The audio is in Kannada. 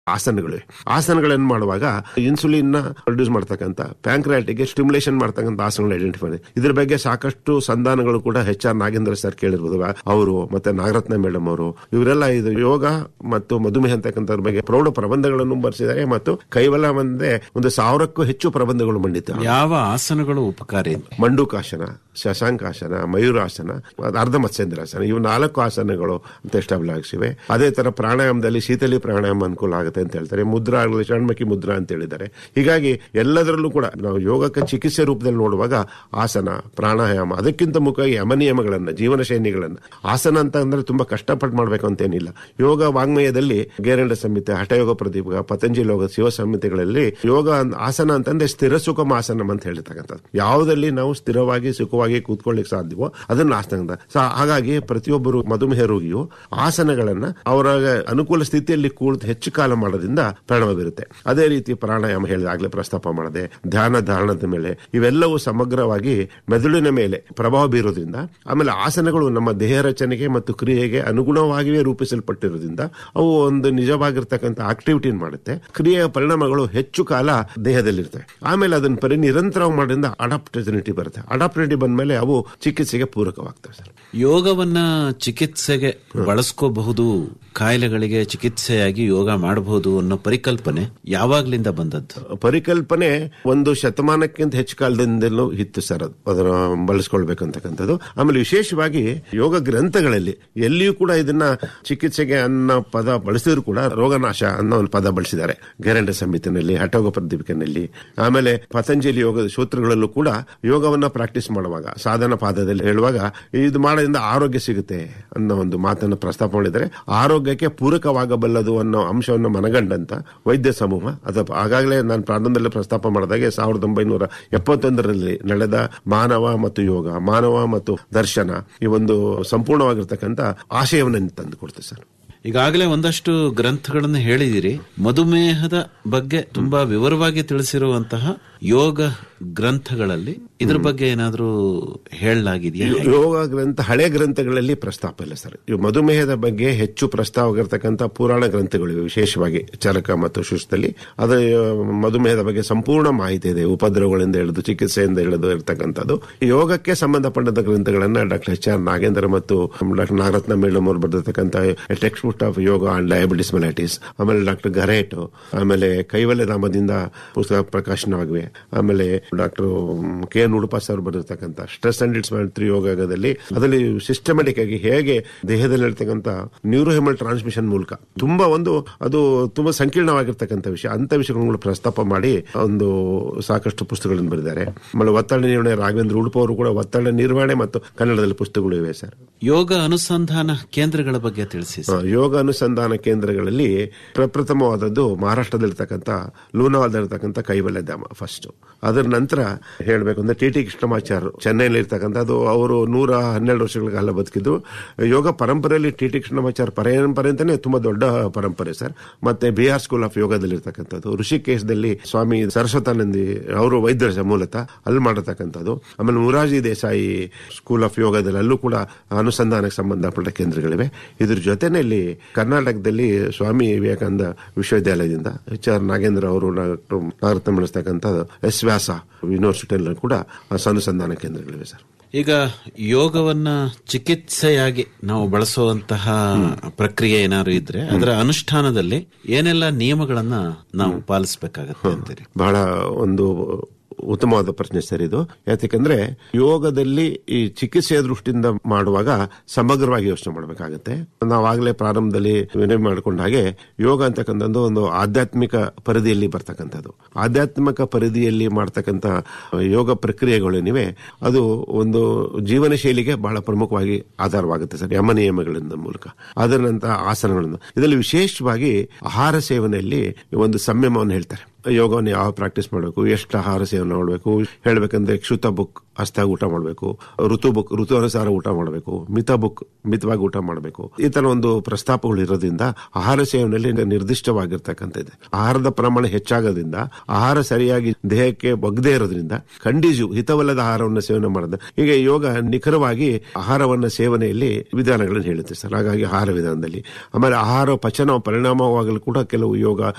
ಆಸನಗಳು ಆಸನಗಳನ್ನು ಮಾಡುವಾಗ ಇನ್ಸುಲಿನ್ ನ ಪ್ರೊಡ್ಯೂಸ್ ಮಾಡ್ತಕ್ಕಂಥ ಪ್ಯಾಂಕ್ರಾಟಿಗೆ ಸ್ಟಿಮ್ಯುಲೇಷನ್ ಮಾಡ್ತಕ್ಕಂಥ ಆಸನಗಳು ಐಡೆಂಟಿಫೈ ಮಾಡಿ ಇದ್ರ ಬಗ್ಗೆ ಸಾಕಷ್ಟು ಸಂಧಾನಗಳು ಕೂಡ ಎಚ್ ಆರ್ ನಾಗೇಂದ್ರ ಸರ್ ಕೇಳಿರ್ಬೋದು ಅವರು ಮತ್ತೆ ನಾಗರತ್ನ ಮೇಡಮ್ ಅವರು ಇವರೆಲ್ಲ ಇದು ಯೋಗ ಮತ್ತು ಮಧುಮೇಹ ಅಂತಕ್ಕಂಥದ್ರ ಬಗ್ಗೆ ಪ್ರೌಢ ಪ್ರಬಂಧಗಳನ್ನು ಬರೆಸಿದ್ದಾರೆ ಮತ್ತು ಕೈವಲ ಒಂದೇ ಒಂದು ಸಾವಿರಕ್ಕೂ ಹೆಚ್ಚು ಪ್ರಬಂಧಗಳು ಮಂಡಿತ ಯಾವ ಆಸನಗಳು ಉಪಕಾರಿ ಮಂಡುಕಾಸನ ಶಶಾಂಕಾಸನ ಮಯೂರಾಸನ ಅರ್ಧ ಮತ್ಸ್ಯೇಂದ್ರಾಸನ ಇವು ನಾಲ್ಕು ಆಸನಗಳು ಅಂತ ಎಸ್ಟಾಬ್ಲಿಷ್ ಇವೆ ಅದೇ ತರ ಪ್ರಾಣಾಯಾಮದಲ್ಲಿ ಶೀತಲಿ ಪ್ರಾಣಾಯಾಮ ಅನುಕೂಲ ಆಗುತ್ತೆ ಅಂತ ಹೇಳ್ತಾರೆ ಮುದ್ರಾ ಆಗಲಿ ಷಣ್ಮುಖಿ ಮುದ್ರಾ ಅಂತ ಹೇಳಿದ್ದಾರೆ ಹೀಗಾಗಿ ಎಲ್ಲದರಲ್ಲೂ ಕೂಡ ನಾವು ಯೋಗಕ್ಕೆ ಚಿಕಿತ್ಸೆ ರೂಪದಲ್ಲಿ ನೋಡುವಾಗ ಆಸನ ಪ್ರಾಣಾಯಾಮ ಅದಕ್ಕಿಂತ ಮುಖ್ಯವಾಗಿ ಯಮನಿಯಮಗಳನ್ನ ಜೀವನ ಶೈಲಿಗಳನ್ನ ಆಸನ ಅಂತ ಅಂದ್ರೆ ತುಂಬಾ ಕಷ್ಟಪಟ್ಟು ಮಾಡ್ಬೇಕು ಅಂತೇನಿಲ್ಲ ಯೋಗ ವಾಂಗ್ಮಯದಲ್ಲಿ ಗೇರಂಡ ಸಂಹಿತೆ ಹಠಯೋಗ ಪ್ರದೀಪ ಪತಂಜಲಿ ಯೋಗ ಶಿವ ಸಂಹಿತೆಗಳಲ್ಲಿ ಯೋಗ ಅನ್- ಆಸನ ಅಂತಂದ್ರೆ ಸ್ಥಿರ ಸುಖಮ ಆಸನ ಅಂತ ಹೇಳ್ತಕ್ಕಂಥದ್ದು ಯಾವುದಲ್ಲಿ ನಾವು ಸ್ಥಿರವಾಗಿ ಸುಖವಾಗಿ ಕೂತ್ಕೊಳ್ಳಿಕ್ಕೆ ಸಾಧ್ಯವೋ ಅದನ್ನ ಆಸನ ಅಂತ ಸೊ ಹಾಗಾಗಿ ಪ್ರತಿಯೊಬ್ಬರು ಮಧುಮೇಹ ರೋಗಿಯು ಆಸನಗಳನ್ನ ಅವರ ಅನುಕೂಲ ಸ್ಥಿತಿಯಲ್ಲಿ ಕೂರ್ತು ಹೆಚ್ಚು ಕಾಲ ಮಾಡೋದ್ರಿಂದ ಪರಿಣಾಮ ಬೀರುತ್ತೆ ಅದೇ ರೀತಿ ಪ್ರಾಣಾಯಾಮ ಹೇಳಿದಾಗಲೇ ಪ್ರಸ್ತಾಪ ಮಾಡಿದೆ ಧ್ಯಾನ ಧಾರಣದ ಮೇಲೆ ಇವೆಲ್ಲವೂ ಸಮಗ್ರವಾಗಿ ಮೆದುಳಿನ ಮೇಲೆ ಪ್ರಭಾವ ಬೀರೋದ್ರಿಂದ ಆಮೇಲೆ ಆಸನಗಳು ನಮ್ಮ ದೇಹ ರಚನೆಗೆ ಮತ್ತು ಕ್ರಿಯೆಗೆ ಅನುಗುಣವಾಗಿಯೇ ರೂಪಿಸಲ್ಪಟ್ಟಿರೋದ್ರಿಂದ ಅವು ಒಂದು ನಿಜವಾಗಿರ್ತಕ್ಕಂಥ ಆಕ್ಟಿವಿಟಿ ಮಾಡುತ್ತೆ ಕ್ರಿಯೆಯ ಪರಿಣಾಮಗಳು ಹೆಚ್ಚು ಕಾಲ ದೇಹದಲ್ಲಿರ್ತವೆ ಆಮೇಲೆ ಅದನ್ನ ಪರಿ ನಿರಂತರ ಮಾಡೋದ್ರಿಂದ ಅಡಾಪ್ಟಿನಿಟಿ ಬರುತ್ತೆ ಅಡಾಪ್ಟಿನಿಟಿ ಬಂದ್ಮೇಲೆ ಅವು ಚಿಕಿತ್ಸೆಗೆ ಪೂರಕವಾಗ್ತವೆ ಸರ್ ಯೋಗವನ್ನ ಚಿಕಿತ್ಸೆಗೆ ಬಳಸ್ಕೋಬಹುದು ಕಾಯಿಲೆಗಳಿಗೆ ಚಿಕಿತ್ಸೆಯಾಗಿ ಯೋಗ ಮಾಡಬಹುದು ಅನ್ನೋ ಪರಿಕಲ್ಪನೆ ಯಾವಾಗ್ಲಿಂದ ಬಂದದ್ದು ಪರಿಕಲ್ಪನೆ ಒಂದು ಶತಮಾನಕ್ಕಿಂತ ಹೆಚ್ಚು ಕಾಲದಿಂದಲೂ ಇತ್ತು ಸರ್ ಅದು ಅದರ ಬಳಸ್ಕೊಳ್ಬೇಕಂತಕ್ಕಂಥದ್ದು ಆಮೇಲೆ ವಿಶೇಷವಾಗಿ ಯೋಗ ಗ್ರಂಥಗಳಲ್ಲಿ ಎಲ್ಲಿಯೂ ಕೂಡ ಇದನ್ನ ಚಿಕಿತ್ಸೆಗೆ ಅನ್ನೋ ಪದ ಬಳಸಿದ್ರು ಕೂಡ ರೋಗನಾಶ ಅನ್ನೋ ಒಂದು ಪದ ಬಳಸಿದ್ದಾರೆ ಗರಂಡ ಸಂಹಿತೆನಲ್ಲಿ ಹಠೋಗ ಪ್ರದೀಪಿಕೆನಲ್ಲಿ ಆಮೇಲೆ ಪತಂಜಲಿ ಯೋಗದ ಸೂತ್ರಗಳಲ್ಲೂ ಕೂಡ ಯೋಗವನ್ನ ಪ್ರಾಕ್ಟೀಸ್ ಮಾಡುವಾಗ ಸಾಧನ ಪಾದದಲ್ಲಿ ಹೇಳುವಾಗ ಇದು ಮಾಡೋದ್ರಿಂದ ಆರೋಗ್ಯ ಸಿಗುತ್ತೆ ಅನ್ನೋ ಒಂದು ಮಾತನ್ನು ಪ್ರಸ್ತಾಪ ಮಾಡಿದರೆ ಆರೋಗ್ಯಕ್ಕೆ ಪೂರಕವಾಗಬಲ್ಲದು ಅನ್ನೋ ಅಂಶವನ್ನು ಮನಗಂಡಂತ ವೈದ್ಯ ಸಮೂಹ ಅಥವಾ ಆಗಾಗಲೇ ನಾನು ಪ್ರಾರಂಭದಲ್ಲಿ ಪ್ರಸ್ತಾಪ ಮಾಡಿದಾಗೆ ಸಾವಿರದ ಒಂಬೈನೂರ ಎಪ್ಪತ್ತೊಂದರಲ್ಲಿ ನಡೆದ ಮಾನವ ಮತ್ತು ಯೋಗ ಮಾನವ ಮತ್ತು ದರ್ಶನ ಈ ಒಂದು ಸಂಪೂರ್ಣವಾಗಿರ್ತಕ್ಕಂಥ ಆಶಯವನ್ನು ತಂದು ಕೊಡ್ತೇವೆ ಸರ್ ಈಗಾಗಲೇ ಒಂದಷ್ಟು ಗ್ರಂಥಗಳನ್ನು ಹೇಳಿದಿರಿ ಮಧುಮೇಹದ ಬಗ್ಗೆ ತುಂಬಾ ವಿವರವಾಗಿ ತಿಳಿಸಿರುವಂತಹ ಯೋಗ ಗ್ರಂಥಗಳಲ್ಲಿ ಇದ್ರ ಬಗ್ಗೆ ಏನಾದ್ರೂ ಹೇಳಲಾಗಿದೆಯಾ ಯೋಗ ಗ್ರಂಥ ಹಳೆ ಗ್ರಂಥಗಳಲ್ಲಿ ಪ್ರಸ್ತಾಪ ಇಲ್ಲ ಸರ್ ಇವು ಮಧುಮೇಹದ ಬಗ್ಗೆ ಹೆಚ್ಚು ಪ್ರಸ್ತಾವವಾಗಿರ್ತಕ್ಕಂಥ ಪುರಾಣ ಗ್ರಂಥಗಳಿವೆ ವಿಶೇಷವಾಗಿ ಚರಕ ಮತ್ತು ಶುಷ್ದಲ್ಲಿ ಅದು ಆ, ಮಧುಮೇಹದ ಬಗ್ಗೆ ಸಂಪೂರ್ಣ ಮಾಹಿತಿ ಇದೆ ಉಪದ್ರವಗಳಿಂದ ಹಿಡಿದು ಚಿಕಿತ್ಸೆಯಿಂದ ಹಿಡಿದು ಇರತಕ್ಕಂಥದ್ದು ಯೋಗಕ್ಕೆ ಸಂಬಂಧಪಟ್ಟಂತ ಗ್ರಂಥಗಳನ್ನ ಡಾಕ್ಟರ್ ಎಚ್ ಆರ್ ನಾಗೇಂದ್ರ ಮತ್ತು ಡಾಕ್ಟರ್ ನಾಗರತ್ನ ಮೇಡಮ್ ಅವರು ಬರೆದಿರ್ತಕ್ಕಂಥ text book of yoga and diabetes mellitus ಆಮೇಲೆ ಡಾಕ್ಟರ್ ಗರೇಟ್ ಆಮೇಲೆ ಕೈವಲ್ಯಧಾಮದಿಂದ ಪುಸ್ತಕ ಪ್ರಕಾಶನವಾಗಿವೆ ಆಮೇಲೆ doctor K N Udupa sir ಬರೆದಿರ್ತಕ್ಕಂಥ ಸ್ಟ್ರೆಸ್ ಅಂಡ್ ಇಟ್ಸ್ ತ್ರೀ ಯೋಗದಲ್ಲಿ ಅದರಲ್ಲಿ ಸಿಸ್ಟಮೆಟಿಕ್ ಆಗಿ ಹೇಗೆ ದೇಹದಲ್ಲಿ ಇರ್ತಕ್ಕಂಥ ನ್ಯೂರೋಹೆಮಲ್ ಟ್ರಾನ್ಸ್ಮಿಷನ್ ಮೂಲಕ ತುಂಬಾ ಒಂದು ಅದು ತುಂಬಾ ಸಂಕೀರ್ಣವಾಗಿರ್ತಕ್ಕಂಥ ವಿಷಯ ಅಂತ ವಿಷಯಗಳನ್ನು ಪ್ರಸ್ತಾಪ ಮಾಡಿ ಒಂದು ಸಾಕಷ್ಟು ಪುಸ್ತಕಗಳನ್ನು ಬರೆದಿದ್ದಾರೆ ಆಮೇಲೆ ಒತ್ತಡ ನಿರ್ವಹಣೆ ರಾಘವೇಂದ್ರ ಉಡುಪ ಅವರು ಕೂಡ ಒತ್ತಡ ನಿರ್ವಹಣೆ ಮತ್ತು ಕನ್ನಡದಲ್ಲಿ ಪುಸ್ತಕಗಳು ಇವೆ ಸರ್ ಯೋಗ ಅನುಸಂಧಾನ ಕೇಂದ್ರಗಳ ಬಗ್ಗೆ ತಿಳಿಸಿ ಆ, ಯೋಗ ಅನುಸಂಧಾನ ಕೇಂದ್ರಗಳಲ್ಲಿ ಪ್ರಪ್ರಥಮವಾದದ್ದು ಮಹಾರಾಷ್ಟ್ರದಲ್ಲಿರ್ತಕ್ಕಂಥ ಲೂನಾವಾದಲ್ಲಿರ್ತಕ್ಕಂಥ ಕೈವಲ್ಯ ಧಾಮ ಫಸ್ಟ್ ಅದರ ನಂತರ ಹೇಳಬೇಕು ಅಂದ್ರೆ ಟಿ ಟಿ ಕೃಷ್ಣಮಾಚಾರ್ಯರು ಚೆನ್ನೈನಲ್ಲಿ ಇರ್ತಕ್ಕಂಥದ್ದು ಅವರು ನೂರ ಹನ್ನೆರಡು ವರ್ಷಗಳ ಕಾಲ ಬದುಕಿದ್ದು ಯೋಗ ಪರಂಪರೆಯಲ್ಲಿ ಟಿ ಟಿ ಕೃಷ್ಣಮಾಚಾರ್ಯ ಪರಂಪರೆ ಅಂತಾನೆ ತುಂಬಾ ದೊಡ್ಡ ಪರಂಪರೆ ಸರ್ ಮತ್ತೆ ಬಿಹಾರ್ ಸ್ಕೂಲ್ ಆಫ್ ಯೋಗದಲ್ಲಿ ಇರ್ತಕ್ಕಂಥದ್ದು ಋಷಿಕೇಶದಲ್ಲಿ ಸ್ವಾಮಿ ಸರಸ್ವತಾನಂದಿ ಅವರು ವೈದ್ಯರ ಮೂಲತಃ ಅಲ್ಲಿ ಮಾಡತಕ್ಕಂಥದ್ದು ಆಮೇಲೆ ಮುರಾಜಿ ದೇಸಾಯಿ ಸ್ಕೂಲ್ ಆಫ್ ಯೋಗದಲ್ಲಿ ಅಲ್ಲೂ ಕೂಡ ಅನುಸಂಧಾನಕ್ಕೆ ಸಂಬಂಧಪಟ್ಟ ಕೇಂದ್ರಗಳಿವೆ ಇದ್ರ ಜೊತೆನಲ್ಲಿ ಕರ್ನಾಟಕದಲ್ಲಿ ಸ್ವಾಮಿ ವಿವೇಕಾನಂದ ವಿಶ್ವವಿದ್ಯಾಲಯದಿಂದ ಎಚ್ ಆರ್ ನಾಗೇಂದ್ರ ಅವರು ಡಾಕ್ಟರ್ ನಾಗರತ್ನ ನಡೆಸ್ತಕ್ಕಂಥ ಎಸ್ ವ್ಯಾಸ ಯೂನಿವರ್ಸಿಟಿಯಲ್ಲೂ ಕೂಡ ಅನುಸಂಧಾನ ಕೇಂದ್ರಗಳಿವೆ ಸರ್ ಈಗ ಯೋಗವನ್ನ ಚಿಕಿತ್ಸೆಯಾಗಿ ನಾವು ಬಳಸುವಂತಹ ಪ್ರಕ್ರಿಯೆ ಏನಾದ್ರು ಇದ್ರೆ ಅದರ ಅನುಷ್ಠಾನದಲ್ಲಿ ಏನೆಲ್ಲ ನಿಯಮಗಳನ್ನ ನಾವು ಪಾಲಿಸಬೇಕಾಗತ್ತೆ ಅಂತೀರಿ ಬಹಳ ಒಂದು ಉತ್ತಮವಾದ ಪ್ರಶ್ನೆ ಸರ್ ಇದು ಯಾಕಂದ್ರೆ ಯೋಗದಲ್ಲಿ ಈ ಚಿಕಿತ್ಸೆಯ ದೃಷ್ಟಿಯಿಂದ ಮಾಡುವಾಗ ಸಮಗ್ರವಾಗಿ ಯೋಚನೆ ಮಾಡಬೇಕಾಗತ್ತೆ ನಾವಾಗಲೇ ಪ್ರಾರಂಭದಲ್ಲಿ ವಿನಯ ಮಾಡಿಕೊಂಡ ಹಾಗೆ ಯೋಗ ಅಂತಕ್ಕಂಥದ್ದು ಒಂದು ಆಧ್ಯಾತ್ಮಿಕ ಪರಿಧಿಯಲ್ಲಿ ಬರ್ತಕ್ಕಂಥದ್ದು ಆಧ್ಯಾತ್ಮಿಕ ಪರಿಧಿಯಲ್ಲಿ ಮಾಡ್ತಕ್ಕಂಥ ಯೋಗ ಪ್ರಕ್ರಿಯೆಗಳೇನಿವೆ ಅದು ಒಂದು ಜೀವನ ಶೈಲಿಗೆ ಬಹಳ ಪ್ರಮುಖವಾಗಿ ಆಧಾರವಾಗುತ್ತೆ ಸರ್ ಯಮ ನಿಯಮಗಳಿಂದ ಮೂಲಕ ಅದರ ನಂತರ ಆಸನಗಳನ್ನು ಇದರಲ್ಲಿ ವಿಶೇಷವಾಗಿ ಆಹಾರ ಸೇವನೆಯಲ್ಲಿ ಒಂದು ಸಂಯಮವನ್ನು ಹೇಳ್ತಾರೆ ಯೋಗವನ್ನು ಯಾವ ಪ್ರಾಕ್ಟೀಸ್ ಮಾಡಬೇಕು ಎಷ್ಟು ಆಹಾರ ಸೇವನೆ ಮಾಡಬೇಕು ಹೇಳ್ಬೇಕಂದ್ರೆ ಕ್ಷುತ ಬುಕ್ ಹಸ್ತಾಗಿ ಊಟ ಮಾಡಬೇಕು ಋತು ಬುಕ್ ಋತು ಅನುಸಾರ ಊಟ ಮಾಡಬೇಕು ಮಿತ ಬುಕ್ ಮಿತವಾಗಿ ಊಟ ಮಾಡಬೇಕು ಈ ತರ ಒಂದು ಪ್ರಸ್ತಾಪಗಳು ಇರೋದ್ರಿಂದ ಆಹಾರ ಸೇವನೆಯಲ್ಲಿ ನಿರ್ದಿಷ್ಟವಾಗಿರ್ತಕ್ಕಂಥದ್ದು ಆಹಾರದ ಪ್ರಮಾಣ ಹೆಚ್ಚಾಗೋದ್ರಿಂದ ಆಹಾರ ಸರಿಯಾಗಿ ದೇಹಕ್ಕೆ ಬಗ್ದೇ ಇರೋದ್ರಿಂದ ಖಂಡಿಜು ಹಿತವಲ್ಲದ ಆಹಾರವನ್ನು ಸೇವನೆ ಮಾಡೋದು ಈಗ ಯೋಗ ನಿಖರವಾಗಿ ಆಹಾರವನ್ನ ಸೇವನೆಯಲ್ಲಿ ವಿಧಾನಗಳನ್ನು ಹೇಳುತ್ತೆ ಸರ್ ಹಾಗಾಗಿ ಆಹಾರ ವಿಧಾನದಲ್ಲಿ ಆಮೇಲೆ ಆಹಾರ ಪಚನ ಪರಿಣಾಮವಾಗಲು ಕೂಡ ಕೆಲವು ಯೋಗ